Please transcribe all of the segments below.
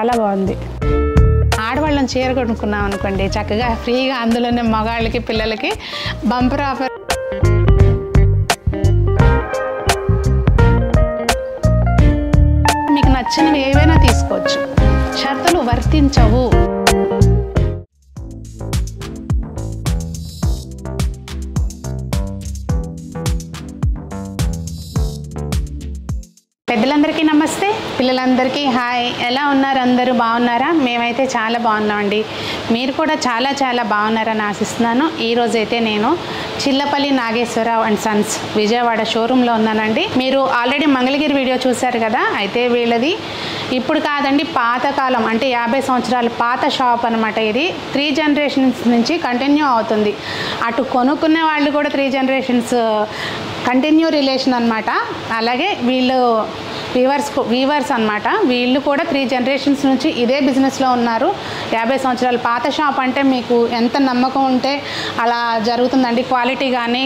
చాలా బాగుంది ఆడవాళ్ళని చీర కొనుక్కున్నాం అనుకోండి చక్కగా ఫ్రీగా అందులోనే మగాళ్ళకి పిల్లలకి బంపర్ ఆఫర్ మీకు నచ్చినవి ఏవైనా తీసుకోవచ్చు షరతులు వర్తించవు పెద్దలందరికీ నమస్తే పిల్లలందరికీ హాయ్ ఎలా ఉన్నారు అందరూ బాగున్నారా మేమైతే చాలా బాగున్నామండి మీరు కూడా చాలా చాలా బాగున్నారని ఆశిస్తున్నాను ఈరోజైతే నేను చిల్లపల్లి నాగేశ్వరరావు అండ్ సన్స్ విజయవాడ షోరూంలో ఉన్నానండి మీరు ఆల్రెడీ మంగళగిరి వీడియో చూశారు కదా అయితే వీళ్ళది ఇప్పుడు కాదండి పాతకాలం అంటే యాభై సంవత్సరాల పాత షాప్ అనమాట ఇది త్రీ జనరేషన్స్ నుంచి కంటిన్యూ అవుతుంది అటు కొనుక్కునే వాళ్ళు కూడా త్రీ జనరేషన్స్ కంటిన్యూ రిలేషన్ అనమాట అలాగే వీళ్ళు వీవర్స్ వీవర్స్ అనమాట వీళ్ళు కూడా త్రీ జనరేషన్స్ నుంచి ఇదే బిజినెస్లో ఉన్నారు యాభై సంవత్సరాల పాత షాప్ అంటే మీకు ఎంత నమ్మకం ఉంటే అలా జరుగుతుందండి క్వాలిటీ కానీ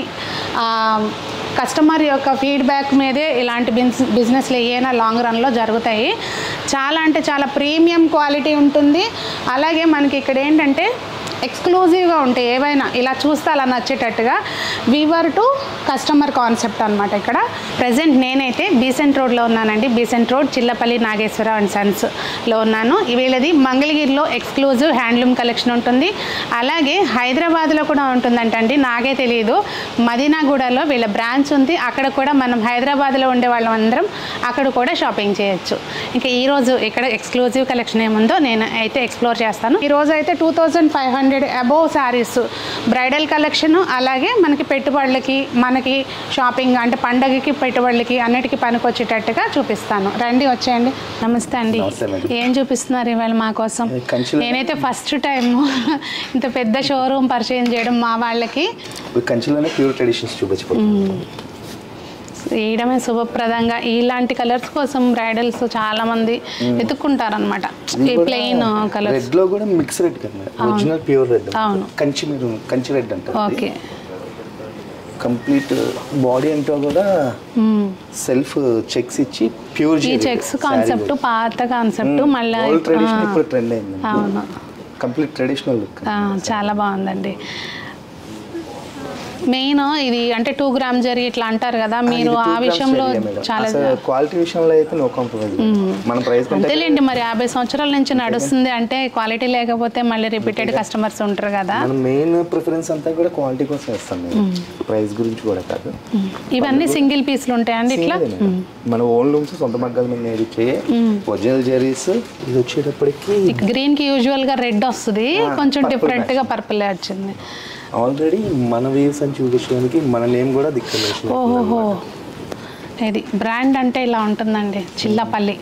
కస్టమర్ యొక్క ఫీడ్బ్యాక్ మీదే ఇలాంటి బిజ్ బిజినెస్లు ఏమైనా లాంగ్ రన్లో జరుగుతాయి చాలా అంటే చాలా ప్రీమియం క్వాలిటీ ఉంటుంది అలాగే మనకి ఇక్కడ ఏంటంటే ఎక్స్క్లూజివ్గా ఉంటాయి ఏవైనా ఇలా చూస్తే అలా నచ్చేటట్టుగా వీవర్ టు కస్టమర్ కాన్సెప్ట్ అనమాట ఇక్కడ ప్రజెంట్ నేనైతే బీసెంట్ రోడ్లో ఉన్నానండి బీసెంట్ రోడ్ చిల్లపల్లి నాగేశ్వర అండ్ సన్స్లో ఉన్నాను వీళ్ళది మంగళగిరిలో ఎక్స్క్లూజివ్ హ్యాండ్లూమ్ కలెక్షన్ ఉంటుంది అలాగే హైదరాబాద్లో కూడా ఉంటుందంటండి నాకే తెలియదు మదీనాగూడలో వీళ్ళ బ్రాంచ్ ఉంది అక్కడ కూడా మనం హైదరాబాద్లో ఉండే వాళ్ళం అందరం అక్కడ కూడా షాపింగ్ చేయొచ్చు ఇంకా ఈరోజు ఇక్కడ ఎక్స్క్లూజివ్ కలెక్షన్ ఏముందో నేను అయితే ఎక్స్ప్లోర్ చేస్తాను ఈ రోజు అయితే two thousand five hundred above sarees bridal collection అలాగే మనకి పెట్టుబడులకి మనకి షాపింగ్ అంటే పండగకి పెట్టుబడులకి అన్నిటికీ పనికొచ్చేటట్టుగా చూపిస్తాను రండి వచ్చేయండి నమస్తే అండి నమస్తే మేడం. ఏం చూపిస్తున్నారు ఇవాళ మా కోసం ఇది కంచిలో- నేనైతే ఫస్ట్ టైం ఇంత పెద్ద షోరూమ్ పరిచయం చేయడం మా వాళ్ళకి ఇప్పుడు కంచిలోనే ప్యూర్ ట్రెడిషన్స్ చూపించబోతున్నాం వేయడమే శుభప్రదంగా ఇలాంటి కలర్స్ కోసం బ్రైడల్స్ చాలా మంది వెతుక్కుంటారనమాట ఈ ప్లెయిన్ కలర్స్ రెడ్ లో కూడా మిక్స్ రెడ్ కదా ఒరిజినల్ ప్యూర్ రెడ్ అవును. కంచి మీరు కంచి రెడ్ అంటారు ఓకే కంప్లీట్ బాడీ అంతా కూడా సెల్ఫ్ చెక్స్ ఇచ్చి ప్యూర్ ఈ చెక్స్ కాన్సెప్ట్ పాత కాన్సెప్ట్ మళ్ళీ ట్రెడిషన్ ఇప్పుడు ట్రెండ్ అయింది అవును కంప్లీట్ ట్రెడిషనల్ లుక్ ఆ, చాలా బాగుందండి మెయిన్ ఇది అంటే టూ గ్రామ్ జరి ఇట్లా అంటారు కదా మీరు ఆ విషయంలో చాలా క్వాలిటీ విషయంలో అయితే నో కాంప్రమైజ్ మన ప్రైస్ కంటే అంతేలేండి మరి యాభై సంవత్సరాల నుంచి నడుస్తుంది అంటే క్వాలిటీ లేకపోతే మళ్ళీ రిపీటెడ్ కస్టమర్స్ ఉంటారు కదా మన మెయిన్ ప్రిఫరెన్స్ అంతా కూడా క్వాలిటీ కోసం ఇస్తాం మేము ప్రైస్ గురించి కూడా కాదు ఇవన్నీ సింగిల్ పీస్లు ఉంటాయండి ఇట్లా సింగిల్ మేడం. మన ఓన్ లూమ్స్ సొంత మగ్గాల మీద నేర్చే ఒరిజినల్ జెరీస్ ఇది వచ్చేటప్పటికి గ్రీన్ కి యూజువల్ గా రెడ్ వస్తుంది ఆ, కొంచెం purple డిఫరెంట్ గా పర్పుల్ వచ్చింది ఆల్రెడీ మన వేవ్స్ అని చూపించడానికి మన నేమ్ కూడా దిక్కు ఓహోహో ఇది బ్రాండ్ అంటే ఇలా ఉంటుందండి చిల్లపల్లి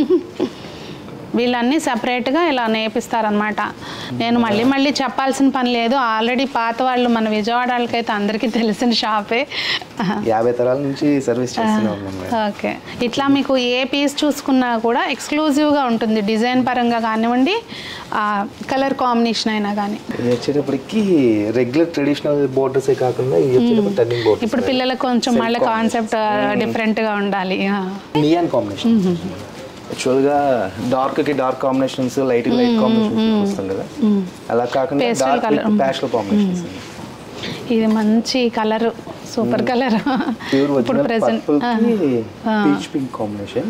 వీళ్ళన్నీ సపరేట్గా ఇలా నేర్పిస్తారనమాట నేను మళ్ళీ మళ్ళీ చెప్పాల్సిన పని లేదు ఆల్రెడీ పాత వాళ్ళు మన విజయవాడ వాళ్ళకైతే అందరికీ తెలిసిన షాపే యాభై తరాల నుంచి సర్వీస్ చేస్తూనే ఉన్నాం మేడం. ఓకే ఇట్లా మీకు ఏ పీస్ చూసుకున్నా కూడా ఎక్స్క్లూజివ్గా ఉంటుంది డిజైన్ పరంగా కానివ్వండి కలర్ కాంబినేషన్ అయినా కానీ ఇది వచ్చేటప్పటికి రెగ్యులర్ ట్రెడిషనల్ బోర్డర్సే కాకుండా ఇది వచ్చేటప్పుడు టర్నింగ్ బోర్డర్ ఇప్పుడు పిల్లలకు కొంచెం మళ్ళీ కాన్సెప్ట్ డిఫరెంట్గా ఉండాలి ఆ. నియాన్ కాంబినేషన్ యాక్చువల్గా డార్క్ కి dark combinations light light combinations వస్తాం కదా అలా కాకుండా Pastel dark colour. Pastel combinations ఇది మంచి కలర్ సూపర్ కలర్ ప్యూర్ ఇప్పుడు ఒరిజినల్ ప్రెసెంట్ పర్పుల్ కి పీచ్ పింక్ కాంబినేషన్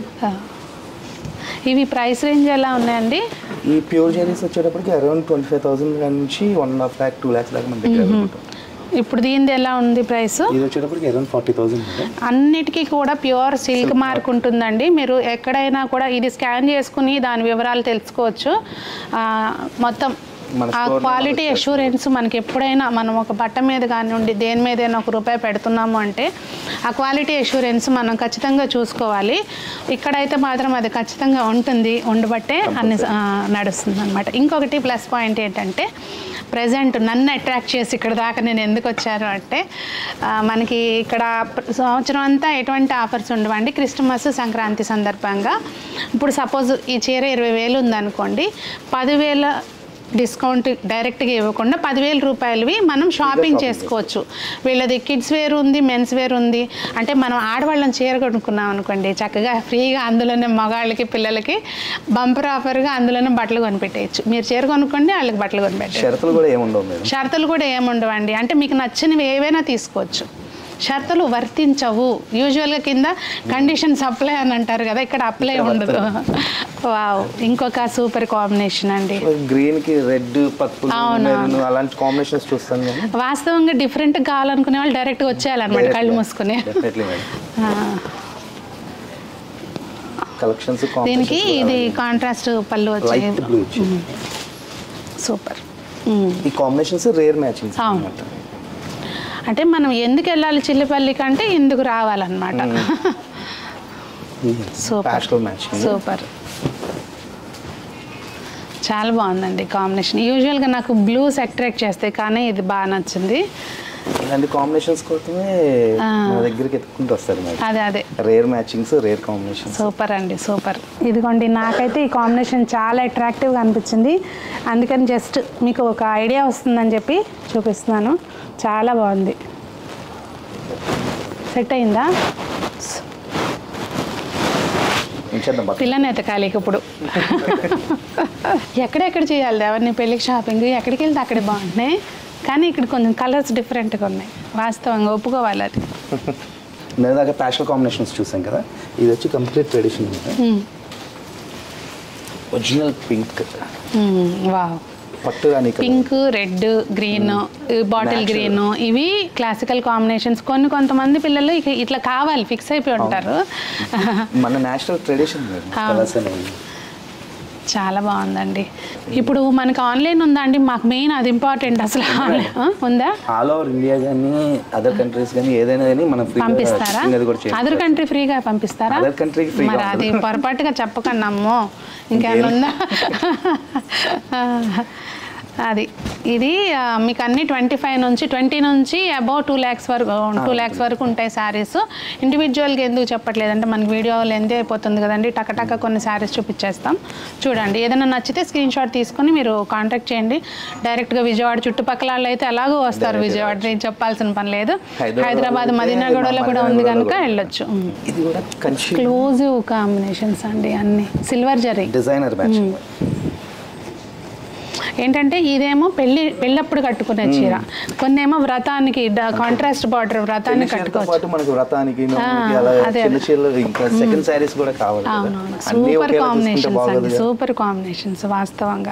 ఇవి ప్రైస్ రేంజ్ ఎలా ఉన్నాయండి ఈ ప్యూర్ జెరీస్ వచ్చేటప్పటికి అరౌండ్ ట్వంటీ ఫైవ్ థౌసండ్ నుంచి one and half lakh two lakhs దాకా మన దగ్గర available ఉంటుంది. ఇప్పుడు దీనిది ఎలా ఉంది ప్రైస్ ఇది వచ్చేటప్పటికి అరౌండ్ ఫార్టీ థౌసండ్ అన్నిటికీ కూడా ప్యూర్ సిల్క్ మార్క్ ఉంటుందండి మీరు ఎక్కడైనా కూడా ఇది స్కాన్ చేసుకుని దాని వివరాలు తెలుసుకోవచ్చు ఆ, మొత్తం మన ఆ store క్వాలిటీ అష్యూరెన్స్ మనకి ఎప్పుడైనా మనం ఒక బట్ట మీద కానివ్వండి దేని మీదైనా ఒక రూపాయి పెడుతున్నాము అంటే ఆ క్వాలిటీ అష్యూరెన్స్ మనం ఖచ్చితంగా చూసుకోవాలి ఇక్కడైతే మాత్రం అది ఖచ్చితంగా ఉంటుంది ఉండబట్టే అన్ని నడుస్తుంది అనమాట ఇంకొకటి ప్లస్ పాయింట్ ఏంటంటే ప్రజెంట్ నన్ను అట్రాక్ట్ చేసి ఇక్కడ దాకా నేను ఎందుకు వచ్చాను అంటే ఆ, మనకి ఇక్కడ ప్ర- సంవత్సరం అంతా ఎటువంటి ఆఫర్స్ ఉండవండి క్రిస్టమస్ సంక్రాంతి సందర్భంగా ఇప్పుడు సపోజ్ ఈ చీర ఇరవై వేలు ఉందనుకోండి పదివేల డిస్కౌంట్ డైరెక్ట్గా ఇవ్వకుండా పదివేల రూపాయలవి మనం షాపింగ్ చేసుకోవచ్చు వీళ్ళది కిడ్స్ వేర్ ఉంది మెన్స్ వేర్ ఉంది అంటే మనం ఆడవాళ్ళని చీర కొనుక్కున్నాం అనుకోండి చక్కగా ఫ్రీగా అందులోనే మగాళ్ళకి పిల్లలకి బంపర్ ఆఫర్గా అందులోనే బట్టలు కొనిపెట్టేయచ్చు మీరు చీర కొనుక్కోండి వాళ్ళకి బట్టలు కొనిపెట్టేయచ్చు షరతులు కూడా ఏముండవు మేడం షరతులు కూడా ఏముండవండి అంటే మీకు నచ్చినవి ఏవైనా తీసుకోవచ్చు షరతులు వర్తించవు యూజువల్గా కింద కండిషన్ సప్లై అని అంటారు కదా ఇక్కడ అప్లై ఉండదు వావ్ ఇంకొక సూపర్ కాంబినేషన్ అండి గ్రీన్ కి రెడ్ పర్పుల్ అవునా. మెరూన్ అలాంటి కాంబినేషన్స్ చూస్తాను కానీ వాస్తవంగా డిఫరెంట్ కావాలనుకునే వాళ్ళు డైరెక్ట్గా వచ్చేయాలన్నమాట కళ్ళు మూసుకుని డెఫినెట్లీ మేడం ఆ, కలెక్షన్స్ దీనికి ఇది కాంట్రాస్ట్ పళ్ళు లైట్ వచ్చే బ్లూ సూపర్ ఈ కాంబినేషన్స్ రేర్ మ్యాచింగ్స్ అవును. అన్నమాట అంటే మనం ఎందుకు వెళ్ళాలి చిల్లిపల్లి కంటే ఎందుకు రావాలన్నమాట సూపర్ ప్యాస్టల్ మ్యాచింగ్ సూపర్ చాలా బాగుందండి కాంబినేషన్ యూజువల్గా నాకు బ్లూస్ అట్రాక్ట్ చేస్తాయి కానీ ఇది బాగా నచ్చింది ఇలాంటి కాంబినేషన్స్ కోసమే ఆ. మా దగ్గరికి ఎత్తుకుంటూ వస్తారు మేడం అదే అదే rare matchings rare combinations super అండి సూపర్ ఇదిగోండి నాకైతే ఈ కాంబినేషన్ చాలా అట్రాక్టివ్గా అనిపించింది అందుకని జస్ట్ మీకు ఒక ఐడియా వస్తుందని చెప్పి చూపిస్తున్నాను చాలా బాగుంది సెట్ అయిందా ఉంచేద్దాం పక్కన. పిల్లని ఎతకాలి ఇక ఇప్పుడు ఎక్కడెక్కడ చేయాలి ఎవరిని పెళ్ళికి షాపింగ్ ఎక్కడికి వెళ్తే అక్కడే బాగుంటున్నాయి కానీ ఇక్కడ కొంచెం కలర్స్ డిఫరెంట్గా ఉన్నాయి వాస్తవంగా ఒప్పుకోవాలి అది నేను దాకా ప్యాషల్ కాంబినేషన్స్ చూసాం కదా ఇది వచ్చి complete tradition original pink wow పట్టు రాని colour. Pink red green bottle Natural. Green ఇవి క్లాసికల్ కాంబినేషన్స్ కొన్ని కొంతమంది పిల్లలు ఇక ఇట్లా కావాలి ఫిక్స్ అయిపోయి ఉంటారు మన నేషనల్ ట్రెడిషన్ అవును. కలర్స్ అనేవి చాలా బాగుందండి ఇప్పుడు మనకి ఆన్లైన్ ఉందా అండి మాకు మెయిన్ అది ఇంపార్టెంట్ అసలు ఆన్లైన్ ఉందా ఆల్ ఓవర్ ఇండియా కానీ అదర్ కంట్రీస్ కానీ ఏదైనా కానీ మనం ఫ్రీ పంపిస్తారా కూడా చేయాలి అదర్ కంట్రీ ఫ్రీగా పంపిస్తారా Other country కి free గా మరి అది పొరపాటుగా చెప్పకండి అమ్మో ఇంకేమైనా ఉందా అది ఇది ఆ, మీకు అన్ని ట్వంటీ ఫైవ్ నుంచి ట్వంటీ నుంచి అబౌవ్ టూ ల్యాక్స్ వరకు టూ ల్యాక్స్ వరకు ఉంటాయి శారీస్ ఇండివిజువల్గా ఎందుకు చెప్పట్లేదంటే మనకి వీడియో లెంత్ అయిపోతుంది కదండి టకటక కొన్ని శారీస్ చూపించేస్తాం చూడండి ఏదైనా నచ్చితే స్క్రీన్ షాట్ తీసుకొని మీరు కాంటాక్ట్ చేయండి డైరెక్ట్గా విజయవాడ చుట్టుపక్కల వాళ్ళు అయితే అలాగూ వస్తారు విజయవాడ నేను చెప్పాల్సిన పని లేదు హైదరాబాద్ హైదరాబాద్ అయితే మదీనాగూడలో కూడా ఉంది మదీనాగూడలో కనుక కూడా. వెళ్ళొచ్చు ఉమ్. ఇది కూడా కంచి ఎక్స్క్లూజివ్ కాంబినేషన్స్ అండి అన్ని సిల్వర్ జరీ డిజైనర్ మ్యాచ్ ఏంటంటే ఇదేమో పెళ్లి పెళ్ళప్పుడు కట్టుకునే చీర కొన్ని ఏమో వ్రతానికి కాంట్రాస్ట్ బార్డర్ వ్రతానికి కట్టుకోవచ్చు పాటు మనకు వ్రతానికి నోములకి అలా అదే, చిన్న చీరలు ఇంకా సెకండ్ శారీస్ కూడా కావాలి కదా. అవునవును అన్నీ సూపర్ ఒకేలా చూసుకుంటే కాంబినేషన్స్ అండి బాగోదు కదా. సూపర్ కాంబినేషన్స్ వాస్తవంగా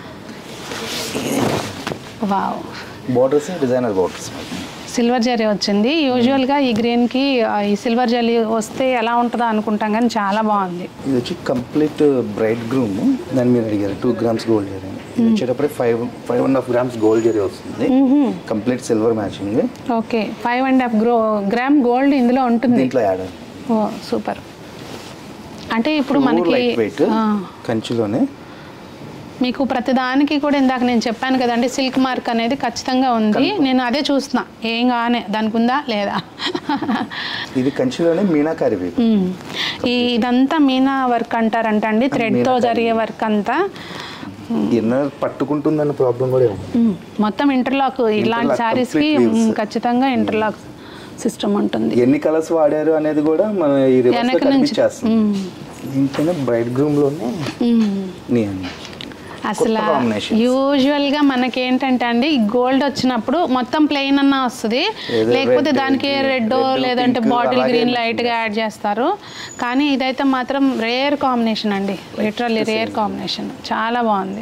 wow borders designer borders silver zari వచ్చింది యూజువల్గా ఈ గ్రీన్కి ఈ సిల్వర్ జరీ వస్తే ఎలా ఉంటుందో అనుకుంటాం కానీ చాలా బాగుంది ఇది వచ్చి కంప్లీట్ బ్రైట్ గ్రూమ్ దాన్ని మీరు అడిగారు టూ గ్రామ్స్ గోల్డ్ జరీ ఇది వచ్చేటప్పుడు five five and half grams gold zari వస్తుంది complete silver matching okay five and half గ్రో గ్రామ్ గోల్డ్ ఇందులో ఉంటుంది దీంట్లో యాడ్ ఓ సూపర్ అంటే ఇప్పుడు మనకి లైట్ వెయిట్ ఆ, కంచిలోనే మీకు ప్రతిదానికి కూడా ఇందాక నేను చెప్పాను కదండి సిల్క్ మార్క్ అనేది ఖచ్చితంగా ఉంది నేను అదే చూస్తున్నా ఏం కానే దానికి ఉందా లేదా ఇది కంచిలోనే మీనాకారి వీవ్ ఉమ్. ఈ ఇదంతా మీనా వర్క్ అంటారంట అండి థ్రెడ్తో జరిగే వర్క్ అంతా ఇన్నర్ పట్టుకుంటుందన్న ప్రాబ్లం కూడా ఉంది ఉమ్. మొత్తం ఇంటర్లాక్ ఇలాంటి Interlock, శారీస్కి complete weaves. ఖచ్చితంగా ఇంటర్లాక్ సిస్టమ్ ఉంటుంది ఎన్ని కలర్స్ వాడారు అనేది కూడా మనం ఈ రివర్స్ వెనక నుంచి కనిపించేస్తుంది దీంట్లోనే బ్రైట్ గ్రూమ్ లోనే ఉమ్. నేను అసలు combinations. యూజువల్గా మనకి ఏంటంటే అండి గోల్డ్ వచ్చినప్పుడు మొత్తం ప్లెయిన్ అన్న వస్తుంది ఏదో లేకపోతే red, దానికి green, రెడ్ red, లేదంటే pink బాటిల్ అలాగే గ్రీన్ ఉంటుంది. లైట్గా యాడ్ చేస్తారు కానీ ఇదైతే మాత్రం రేర్ కాంబినేషన్ అండి లిటరల్లీ రేర్ కాంబినేషన్ చాలా బాగుంది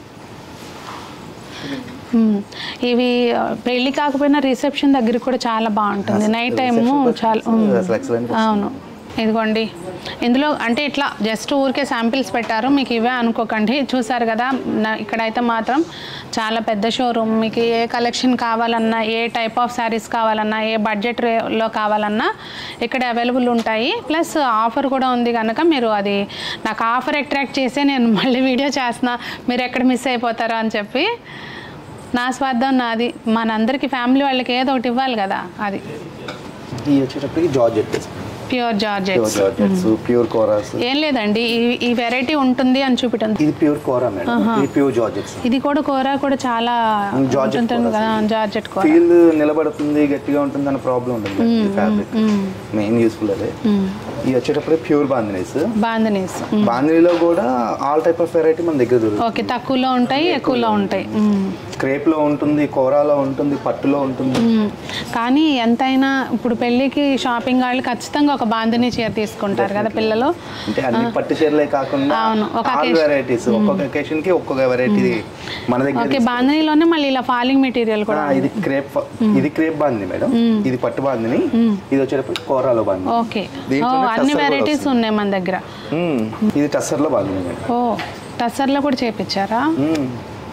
మ్మ్. ఇవి ఆ, పెళ్లి కాకపోయినా రిసెప్షన్ దగ్గర కూడా చాలా బాగుంటుంది నైట్ టైము reception చాలా purposes మ్మ్. అసలు excellent వస్తుంది. అవును ఇదిగోండి ఇందులో అంటే ఇట్లా జస్ట్ ఊరికే శాంపిల్స్ పెట్టారు మీకు ఇవే అనుకోకండి చూసారు కదా నా- ఇక్కడైతే మాత్రం చాలా పెద్ద షోరూమ్ మీకు ఏ కలెక్షన్ కావాలన్నా ఏ టైప్ ఆఫ్ శారీస్ కావాలన్నా ఏ బడ్జెట్ లో కావాలన్నా ఇక్కడ అవైలబుల్ ఉంటాయి ప్లస్ ఆఫర్ కూడా ఉంది కనుక మీరు అది నాకు ఆఫర్ అట్రాక్ట్ చేసే నేను మళ్ళీ వీడియో చేస్తున్నా మీరు ఎక్కడ మిస్ అయిపోతారో అని చెప్పి నా స్వార్థం నాది మనందరికీ ఫ్యామిలీ వాళ్ళకి ఏదో ఒకటి ఇవ్వాలి కదా అది ఈ వచ్చేటప్పటికి georgette pure pure georgettes georgettes pure koras ఏం లేదండి ఈ- ఈ వెరైటీ ఉంటుంది అని చూపించండి ఇది ప్యూర్ కోరా మేడం ఇది ప్యూర్ జార్జెట్స్ ఇది కూడా కూర కూడా చాలా జార్జెట్ ఉంటుంది కూర కదా జార్జెట్ కూర ఫీల్ నిలబడుతుంది గట్టిగా ఉంటుంది అన్న ప్రాబ్లం ఉంటుంది ఫ్యాబ్రిక్ మెయిన్ యూస్ఫుల్ అదే ఇది వచ్చేటప్పుడు ప్యూర్ బాందినీస్ బాందనీస్ బాందినీలో కూడా ఆల్ టైప్ ఆఫ్ వెరైటీ మన దగ్గర దొరుకుతుంది ఓకే తక్కువలో ఉంటాయి ఎక్కువలో ఉంటాయి మ్మ్. క్రేప్ లో ఉంటుంది కోరాలో ఉంటుంది పట్టులో ఉంటుంది మ్మ్. కానీ ఎంతైనా ఇప్పుడు పెళ్ళికి షాపింగ్ వాళ్ళు ఖచ్చితంగా ఒక బాందిని చీర తీసుకుంటారు కదా పిల్లలు అంటే అన్ని పట్టు చీరలే కాకుండా అవును, ఒక ఆల్ occasion. వెరైటీస్ ఒక్కొక్క అకేషన్ కి ఒక్కొక్క వెరైటీ మన దగ్గర ఓకే బాందినీలోనే మళ్ళీ ఇలా ఫాలింగ్ మెటీరియల్ కూడా ఆ, ఇది క్రేప్ ఇది క్రేప్ బాంది మేడం ఇది పట్టు బాందిని ఇది వచ్చేటప్పుడు కోరాలో బాంది ఓకే ఓ దీంట్లోనే అన్ని టస్సర్ కూడా వెరైటీస్ ఉన్నాయి మన దగ్గర మ్మ్. ఇది టస్సర్ లో బాంది మేడం ఓ టసర్లో కూడా చేపించారా మ్మ్.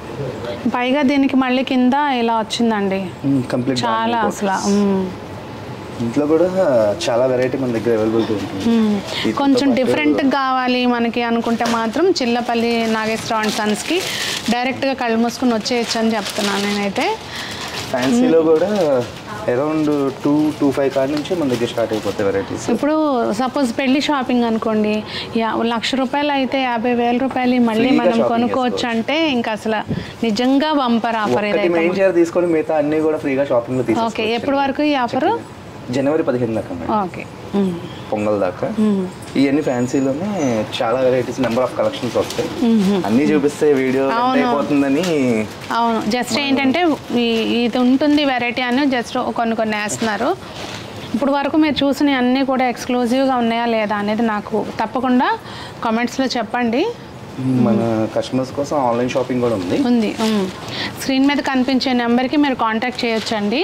పైగా దీనికి మళ్ళీ కింద ఇలా వచ్చిందండి మ్మ్. కంప్లీట్ చాలా బాందిని అసలు కోర్స్. మ్మ్. ఇంట్లో కూడా చాలా వెరైటీ మన దగ్గర అవైలబిలిటీ ఉంటుంది మ్మ్. వీటితో కొంచెం పాటు డిఫరెంట్ కావాలి మనకి అనుకుంటే మాత్రం చిల్లపల్లి నాగేశ్వరరావు అండ్ సన్స్కి డైరెక్ట్గా కళ్ళు మూసుకుని వచ్చేయచ్చు అని చెప్తున్నాను నేనైతే ఫ్యాన్సీలో కూడా అరౌండ్ టూ టూ ఫైవ్ కాడి నుంచి మన దగ్గర స్టార్ట్ అయిపోతాయి వెరైటీస్ ఇప్పుడు సపోజ్ పెళ్లి షాపింగ్ అనుకోండి యా- లక్ష రూపాయలు అయితే యాభై వేల రూపాయలు మళ్ళీ Free గా మనం shopping కొనుక్కోవచ్చు అంటే ఇంకా అసలు నిజంగా బంపర్ ఆఫర్ ఒకటి ఇదైతే మెయిన్ చీర తీసుకొని మిగతా అన్ని కూడా ఫ్రీగా షాపింగ్ లో ఓకే తీసుకోవచ్చు ఎప్పటి వరకు ఈ ఆఫర్ జనవరి పదిహేను దాకా మేడం. ఓకే మ్మ్. పొంగల్ దాకా ఇవన్నీ ఫ్యాన్సీలోనే చాలా వెరైటీస్ నెంబర్ ఆఫ్ కలెక్షన్స్ వస్తాయి అన్ని చూపిస్తే వీడియో అయిపోతుందని అవును జస్ట్ ఏంటంటే ఈ- ఇది ఉంటుంది వెరైటీ అని జస్ట్ కొన్ని కొన్ని వేస్తున్నారు ఇప్పుడు వరకు మీరు చూసిన అన్నీ కూడా ఎక్స్క్లూజివ్గా ఉన్నాయా లేదా అనేది నాకు తప్పకుండా కామెంట్స్లో చెప్పండి మన కస్టమర్స్ కోసం ఆన్లైన్ షాపింగ్ కూడా ఉంది ఉంది మ్మ్. స్క్రీన్ మీద కనిపించే నెంబర్కి మీరు కాంటాక్ట్ చేయొచ్చండి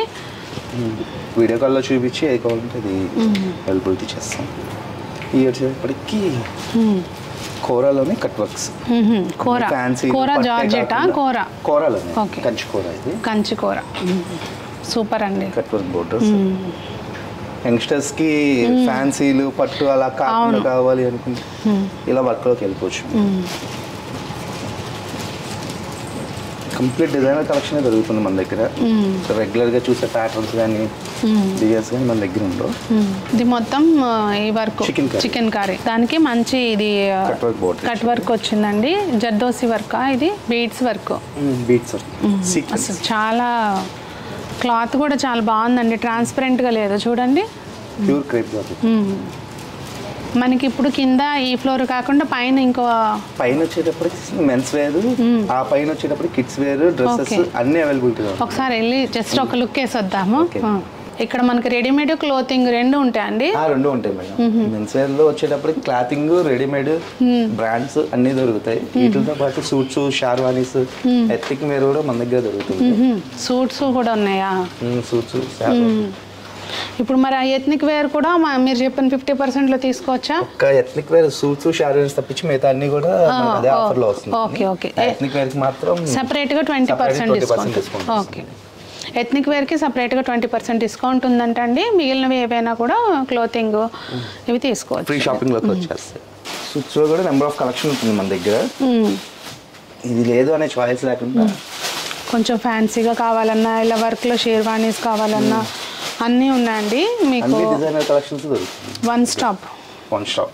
వీడియో కాల్లో చూపించి అది కావాలంటే అది అవైలబిలిటీ చేస్తాం ఈ వచ్చేటప్పటికి మ్మ్. కోరాలోనే కట్ వర్క్స్ మ్మ్. కూర ఫ్యాన్సీ కూర జార్జెటా కూర కోరాలోనే Okay. కంచి కూర ఇది కంచి కూర మ్మ్. సూపర్ అండి కట్ వర్క్ బోర్డర్స్ యంగ్స్టర్స్ కి ఫ్యాన్సీలు పట్టు అలా కాకుండా కావాలి అనుకుంటే ఇలా వర్క్ లోకి వెళ్ళిపోవచ్చు కంప్లీట్ డిజైనర్ కలెక్షన్ దొరుకుతుంది మన దగ్గర రెగ్యులర్ గా చూసే ప్యాటర్న్స్ కానీ డిజైన్స్ కానీ మన దగ్గర ఉండవు మ్మ్. ఇది మొత్తం ఆ, ఈ work Chicken curry. Chicken curry దానికి మంచి ఇది cut work border cut work వచ్చిందండి జర్దోసి వర్క్ ఇది బీడ్స్ వర్క్ బీట్స్ సీక్వెన్స్ అసలు చాలా క్లాత్ కూడా చాలా బాగుందండి ట్రాన్స్పరెంట్గా లేదు చూడండి ప్యూర్ క్రేప్ జాకెట్ మ్మ్. మనకి ఇప్పుడు కింద ఈ ఫ్లోర్ కాకుండా పైన ఇంకో పైన వచ్చేటప్పటికి మెన్స్ వేర్ ఆ పైన వచ్చేటప్పటికి కిడ్స్ వేర్ డ్రెస్సెస్ Okay. అన్ని అవైలబిలిటీ ఒకసారి వెళ్ళి జస్ట్ ఒక లుక్ వేసి వద్దాము Okay. ఆ. ఇక్కడ మనకి రెడీమేడ్ క్లోతింగ్ రెండు ఉంటాయండి ఆ రెండు ఉంటాయి మేడం మెన్స్ వేర్ లో వచ్చేటప్పటికి క్లాతింగ్ రెడీమేడ్ బ్రాండ్స్ అన్ని దొరుకుతాయి వీటితో పాటు సూట్స్ షార్వానీస్ ఎత్తిక్ వేర్ కూడా మన దగ్గర దొరుకుతుంది సూట్స్ కూడా ఉన్నాయా సూట్స్ ఇప్పుడు మరి ఆ ఎథ్నిక్ వేర్ కూడా మా- మీరు చెప్పిన ఫిఫ్టీ పర్సెంట్లో తీసుకోవచ్చా ఒక్క ఎత్నిక్ వేర్ సూట్స్ షార్వానీస్ తప్పించి మిగతా అన్ని కూడా మనకి అదే ఓ, ఆఫర్ లో వస్తుంది ఓకే, ఓకే. ఎత్నిక్ వేర్ కి మాత్రం సపరేట్గా twenty Separate percent 20% discount discount okay ethnic వేర్కి సపరేట్గా ట్వంటీ పర్సెంట్ డిస్కౌంట్ ఉందంట అండి మిగిలినవి ఏవైనా కూడా క్లోతింగ్ ఇవి తీసుకోవచ్చు ఫ్రీ షాపింగ్ లోకి వచ్చేస్తాయి సూట్స్ లో కూడా నెంబర్ ఆఫ్ కలెక్షన్ ఉంటుంది మన దగ్గర మ్మ్. ఇది లేదు అనే చాయిస్ లేకుండా కొంచెం ఫ్యాన్సీగా కావాలన్నా ఇలా వర్క్లో షేర్వానీస్ కావాలన్నా అన్నీ ఉన్నాయండి మీకు అన్ని డిజైనర్ కలెక్షన్స్ దొరుకుతుంది వన్ స్టాప్ వన్ షాప్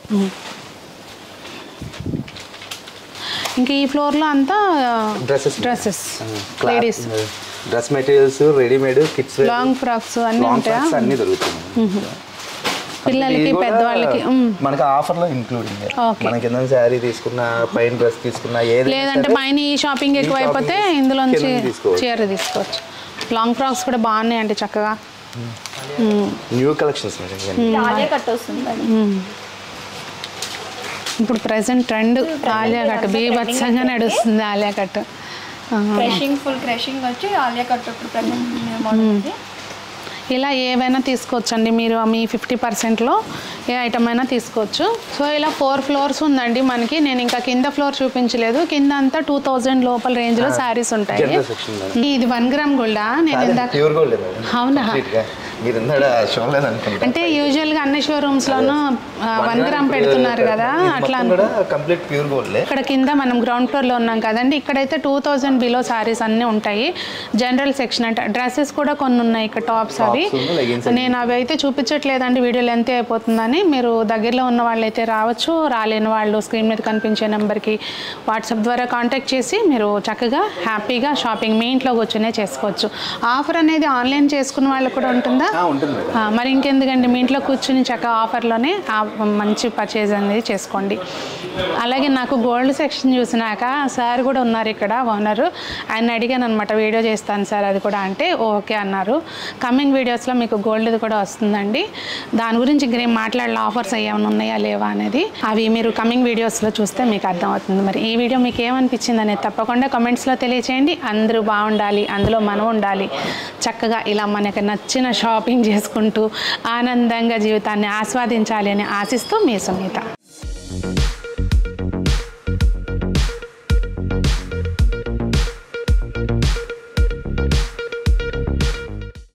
ఇంకా ఈ ఫ్లోర్లో అంతా dresses dresses ladies dress materials readymade kids long frocks అన్నీ లాంగ్ ఉంటాయా ఫ్రాక్స్ అన్ని దొరుకుతున్నాయి పిల్లలకి ఇది కూడా పెద్దవాళ్ళకి మ్మ్. మనకి ఆఫర్ లో ఇంక్లూడింగ్ Okay. మనకి కింద శారీ తీసుకున్న పైన డ్రెస్ తీసుకున్న ఏది లేదంటే పైన ఈ షాపింగ్ ఎక్కువైపోతే shopping ఇందులోంచి కింద తీసుకోవచ్చు. చీర తీసుకోవచ్చు లాంగ్ ఫ్రాక్స్ కూడా బాగున్నాయండి చక్కగా మ్మ్. న్యూ కలెక్షన్స్ అదే కట్ వస్తుందండి మ్మ్. ఇప్పుడు ప్రజెంట్ ట్రెండ్ ఆలియా కట్ బీభత్సంగా నడుస్తుంది Alia cut crushing full crushing వచ్చి ఆలియా కట్ ఇప్పుడు ప్రజెంట్ మోడల్ ఇది ఇలా ఏవైనా తీసుకోవచ్చండి మీరు మీ ఫిఫ్టీ పర్సెంట్లో ఏ ఐటమ్ అయినా తీసుకోవచ్చు సో ఇలా ఫోర్ ఫ్లోర్స్ ఉందండి మనకి నేను ఇంకా కింద ఫ్లోర్ చూపించలేదు కింద అంతా టూ థౌజండ్ లోపల రేంజ్లో శారీస్ ఉంటాయి జనరల్ సెక్షన్ ఇది వన్ గ్రామ్ గోల్డా నేను ఇందాక ప్యూర్ గోల్డ్ అవునా మీరు ఇందాడ చూడలేదు అనుకుంటా అంటే యూజువల్గా అన్ని షోరూమ్స్లోనూ వన్ గ్రామ్ పెడుతున్నారు కదా అట్లా కూడా కంప్లీట్ ప్యూర్ గోల్డ్ ఇక్కడ కింద మనం గ్రౌండ్ ఫ్లోర్లో ఉన్నాం కదండి ఇక్కడైతే టూ థౌజండ్ బిలో సారీస్ అన్నీ ఉంటాయి జనరల్ సెక్షన్ అంటే డ్రెస్సెస్ కూడా కొన్ని ఉన్నాయి ఇక్కడ టాప్స్ అవి Tops ఉన్ను, leggings నేను అవి అయితే చూపించట్లేదండి వీడియో లెంత్ అయిపోతుందని మీరు దగ్గరలో ఉన్న వాళ్ళు అయితే రావచ్చు రాలేని వాళ్ళు స్క్రీన్ మీద కనిపించే నెంబర్కి వాట్సాప్ ద్వారా కాంటాక్ట్ చేసి మీరు చక్కగా హ్యాపీగా షాపింగ్ మీ ఇంట్లో కూర్చునే చేసుకోవచ్చు ఆఫర్ అనేది ఆన్లైన్ చేసుకున్న వాళ్ళకు కూడా ఉంటుందా ఉంటుంది మేడం ఆ, మరి ఇంకెందుకండి మీ ఇంట్లో కూర్చుని చక్కగా ఆఫర్లోనే ఆ మంచి పర్చేజ్ అనేది చేసుకోండి అలాగే నాకు గోల్డ్ సెక్షన్ చూసినాక సార్ కూడా ఉన్నారు ఇక్కడ ఓనర్ ఆయన అడిగాను అనమాట వీడియో చేస్తాను సార్ అది కూడా అంటే ఓకే అన్నారు కమింగ్ వీడియోస్లో మీకు గోల్డ్ది కూడా వస్తుందండి దాని గురించి ఇంకేం మాట్లాడాలి ఆఫర్స్ ఏమైనా ఉన్నాయా లేవా అనేది అవి మీరు కమింగ్ వీడియోస్లో చూస్తే మీకు అర్థమవుతుంది మరి ఈ వీడియో మీకు ఏమనిపించింది అనేది తప్పకుండా కమెంట్స్లో తెలియచేయండి అందరూ బాగుండాలి అందులో మనం ఉండాలి చక్కగా ఇలా మనకు నచ్చిన షాపింగ్ చేసుకుంటూ ఆనందంగా జీవితాన్ని ఆస్వాదించాలి అని ఆశిస్తూ మీ సునీత